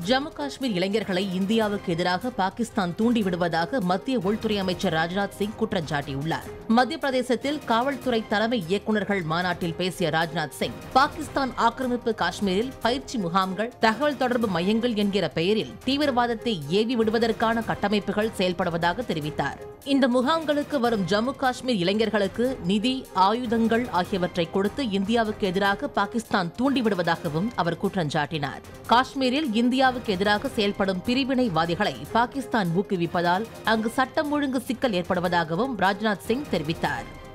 ஜம்மு காஷ்மீர் இளைஞர்களை இந்தியாவுக்கு எதிராக பாகிஸ்தான் தூண்டிவிடுவதாக மத்திய உள்துறை அமைச்சர் ராஜ்நாத் சிங் குற்றம் சாட்டியுள்ளார் மத்திய பிரதேசத்தில் காவல்துறை தலைமை இயக்குநர்கள் மாநாட்டில் பேசிய ராஜ்நாத் சிங் பாகிஸ்தான் ஆக்கிரமிப்பு காஷ்மீரில் பயிற்சி முகாம்கள் தகவல் தொடர்பு மையங்கள் என்கிற பெயரில் தீவிரவாதத்தை ஏவி விடுவதற்கான கட்டமைப்புகள் செயல்படுவதாக தெரிவித்தார் இந்த முகாம்களுக்கு வரும் ஜம்மு காஷ்மீர் இளைஞர்களுக்கு நிதி ஆயுதங்கள் ஆகியவற்றை கொடுத்து இந்தியாவுக்கு எதிராக பாகிஸ்தான் தூண்டிவிடுவதாகவும் அவர் குற்றம் சாட்டினார் காஷ்மீரில் இந்தியாவுக்கு எதிராக செயல்படும் பிரிவினைவாதிகளை பாகிஸ்தான் ஊக்குவிப்பதால் அங்கு சட்டம் ஒழுங்கு சிக்கல் ஏற்படுவதாகவும் ராஜ்நாத் சிங் தெரிவித்தார்